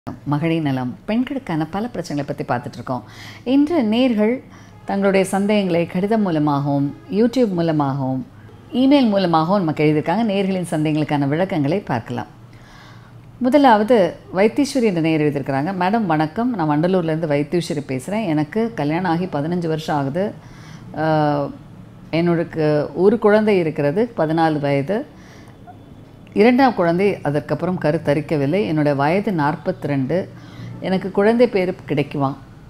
மகளிர் நலம் பெண்களுக்கான பல பிரச்சனைகளை பற்றி பார்த்துட்ருக்கோம் இன்று நேர்கள் தங்களுடைய சந்தேகங்களை கடிதம் மூலமாகவும் யூடியூப் மூலமாகவும் இமெயில் மூலமாகவும் நமக்கு எழுதியிருக்காங்க நேர்களின் சந்தேகங்களுக்கான விளக்கங்களை பார்க்கலாம் முதலாவது வைத்தீஸ்வரி என்ற நேர் எழுதியிருக்கிறாங்க மேடம் வணக்கம் நான் வண்டலூர்லேருந்து வைத்தீஸ்வரி பேசுகிறேன் எனக்கு கல்யாணம் ஆகி பதினஞ்சு வருஷம் ஆகுது ஆஹ், என்னோடக்கு ஒரு குழந்தை இருக்கிறது பதினாலு வயது இரண்டாம் குழந்தை அதற்கப்புறம் கருத்தரிக்கவில்லை என்னுடைய வயது நாற்பத்தி ரெண்டு எனக்கு குழந்தை பேர் கிடைக்குமா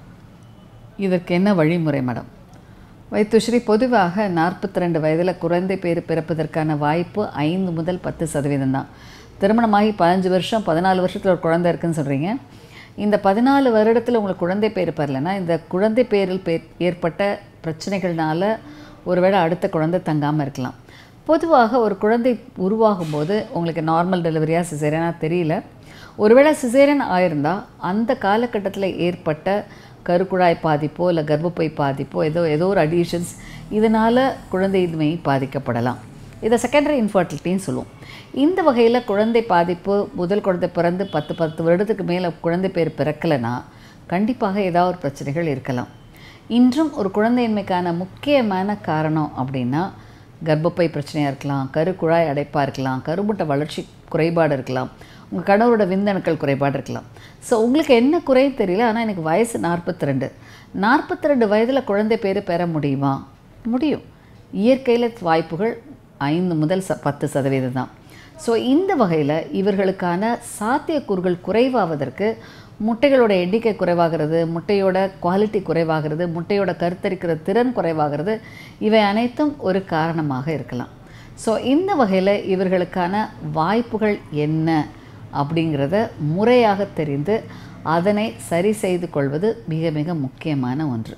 இதற்கு என்ன வழிமுறை மேடம் வைத்துஸ்ரீ பொதுவாக நாற்பத்தி ரெண்டு வயதில் குழந்தை பேர் பிறப்பதற்கான வாய்ப்பு ஐந்து முதல் பத்து சதவீதம் தான் திருமணமாகி பதினஞ்சு வருஷம் பதினாலு வருஷத்தில் ஒரு குழந்தை இருக்குன்னு சொல்கிறீங்க இந்த பதினாலு வருடத்தில் உங்களுக்கு குழந்தை பேர் பெறலைன்னா இந்த குழந்தை பேரில் பே ஏற்பட்ட பிரச்சனைகள்னால ஒருவேளை அடுத்த குழந்தை தங்காமல் இருக்கலாம் பொதுவாக ஒரு குழந்தை உருவாகும் போது உங்களுக்கு நார்மல் டெலிவரியாக சிசேரியனா தெரியல ஒருவேளை சிசேரியன் ஆயிருந்தால் அந்த காலகட்டத்தில் ஏற்பட்ட கருக்குழாய் பாதிப்போ இல்லை கர்ப்பப்பை பாதிப்போ ஏதோ ஏதோ ஒரு அடிஷன்ஸ் இதனால் குழந்தையின்மை பாதிக்கப்படலாம் இதை செகண்டரி இன்ஃபர்டிலிட்டின்னு சொல்லுவோம் இந்த வகையில் குழந்தை பாதிப்பு முதல் குழந்தை பிறந்து பத்து பத்து வருடத்துக்கு மேலே குழந்தை பேர் பிறக்கலைன்னா கண்டிப்பாக ஏதாவது ஒரு பிரச்சனைகள் இருக்கலாம் இன்றும் ஒரு குழந்தையின்மைக்கான முக்கியமான காரணம் அப்படின்னா கர்ப்பப்பை பிரச்சனையாக இருக்கலாம் கருக்குழாய் அடைப்பாக இருக்கலாம் கருமுட்டை வளர்ச்சி குறைபாடு இருக்கலாம் உங்கள் கணவரோட விந்தணுக்கள் குறைபாடு இருக்கலாம் ஸோ உங்களுக்கு என்ன குறை தெரியல ஆனால் எனக்கு வயசு நாற்பத்தி ரெண்டு நாற்பத்தி ரெண்டு வயதில் குழந்தை பேர் பெற முடியுமா முடியும் இயற்கையில் வாய்ப்புகள் ஐந்து முதல் ச பத்து சதவீதம் தான் ஸோ இந்த வகையில் இவர்களுக்கான சாத்தியக்கூறுகள் குறைவாவதற்கு முட்டைகளோட எண்ணிக்கை குறைவாகிறது முட்டையோட குவாலிட்டி குறைவாகிறது முட்டையோட கருத்தரிக்கிற திறன் குறைவாகிறது இவை அனைத்தும் ஒரு காரணமாக இருக்கலாம் ஸோ இந்த வகையில் இவர்களுக்கான வாய்ப்புகள் என்ன அப்படிங்கிறத முறையாக தெரிந்து அதனை சரி செய்து கொள்வது மிக மிக முக்கியமான ஒன்று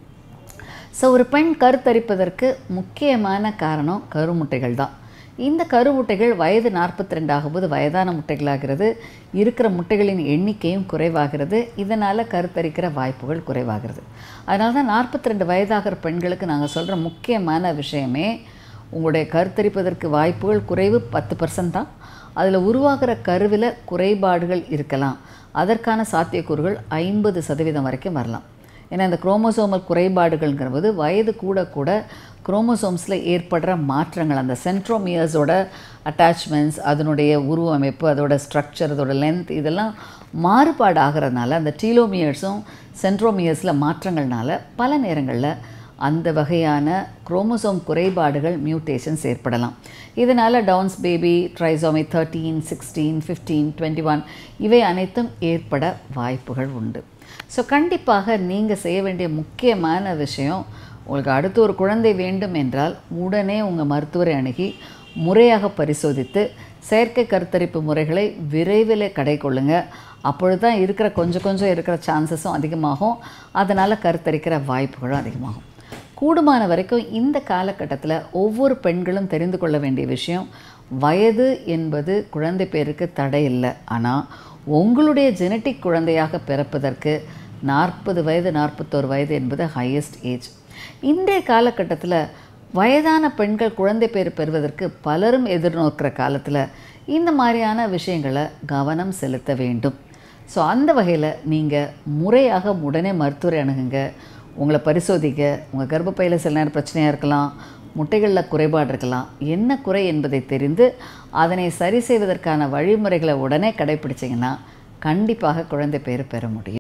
ஸோ ஒரு பெண் கருத்தரிப்பதற்கு முக்கியமான காரணம் கருமுட்டைகள் தான் இந்த கருமுட்டைகள் வயது நாற்பத்தி ரெண்டு ஆகும்போது வயதான முட்டைகளாகிறது இருக்கிற முட்டைகளின் எண்ணிக்கையும் குறைவாகிறது இதனால் கருத்தரிக்கிற வாய்ப்புகள் குறைவாகிறது அதனால தான் நாற்பத்தி ரெண்டு வயதாகிற பெண்களுக்கு நாங்கள் சொல்கிற முக்கியமான விஷயமே உங்களுடைய கருத்தரிப்பதற்கு வாய்ப்புகள் குறைவு பத்து பர்சன்ட் தான் அதில் உருவாகிற கருவில் குறைபாடுகள் இருக்கலாம் அதற்கான சாத்தியக்கூறுகள் ஐம்பது சதவீதம் வரைக்கும் வரலாம் ஏன்னா இந்த குரோமோசோமல் குறைபாடுகள்ங்கிற போது வயது கூட கூட குரோமோசோம்ஸில் ஏற்படுற மாற்றங்கள் அந்த சென்ட்ரோமியர்ஸோட அட்டாச்மெண்ட்ஸ் அதனுடைய உருவமைப்பு அதோட ஸ்ட்ரக்சர் அதோட லென்த் இதெல்லாம் மாறுபாடு ஆகிறதுனால அந்த டீலோமியர்ஸும் சென்ட்ரோமியர்ஸில் மாற்றங்கள்னால பல நேரங்களில் அந்த வகையான குரோமோசோம் குறைபாடுகள் மியூட்டேஷன்ஸ் ஏற்படலாம் இதனால் Down's baby trisomy thirteen sixteen fifteen twenty one இவை அனைத்தும் ஏற்பட வாய்ப்புகள் உண்டு ஸோ கண்டிப்பாக நீங்கள் செய்ய வேண்டிய முக்கியமான விஷயம் உங்களுக்கு அடுத்து ஒரு குழந்தை வேண்டும் என்றால் உடனே உங்கள் மருத்துவரை அணுகி முறையாக பரிசோதித்து செயற்கை கருத்தரிப்பு முறைகளை விரைவில் கடை கொள்ளுங்க அப்பொழுது தான் இருக்கிற கொஞ்சம் கொஞ்சம் இருக்கிற சான்சஸும் அதிகமாகும் அதனால் கருத்தரிக்கிற வாய்ப்புகளும் அதிகமாகும் கூடுமான வரைக்கும் இந்த காலகட்டத்தில் ஒவ்வொரு பெண்களும் தெரிந்து கொள்ள வேண்டிய விஷயம் வயது என்பது குழந்தை பேருக்கு தடை இல்லை ஆனால் உங்களுடைய ஜெனட்டிக் குழந்தையாக பிறப்பதற்கு நாற்பது வயது நாற்பத்தோரு வயது என்பது ஹையஸ்ட் ஏஜ் இன்றைய காலகட்டத்தில் வயதான பெண்கள் குழந்தை பேர் பெறுவதற்கு பலரும் எதிர்நோக்கிற காலத்தில் இந்த மாதிரியான விஷயங்களை கவனம் செலுத்த வேண்டும் ஸோ அந்த வகையில் நீங்கள் முறையாக உடனே மருத்துவரை அணுகுங்க உங்களை பரிசோதிக்க உங்கள் கர்ப்பப்பையில் சில நேரம் பிரச்சனையாக இருக்கலாம் முட்டைகளில் குறைபாடு இருக்கலாம் என்ன குறை என்பதை தெரிந்து அதனை சரி செய்வதற்கான வழிமுறைகளை உடனே கடைப்பிடிச்சிங்கன்னா கண்டிப்பாக குழந்தை பேர் பெற முடியும்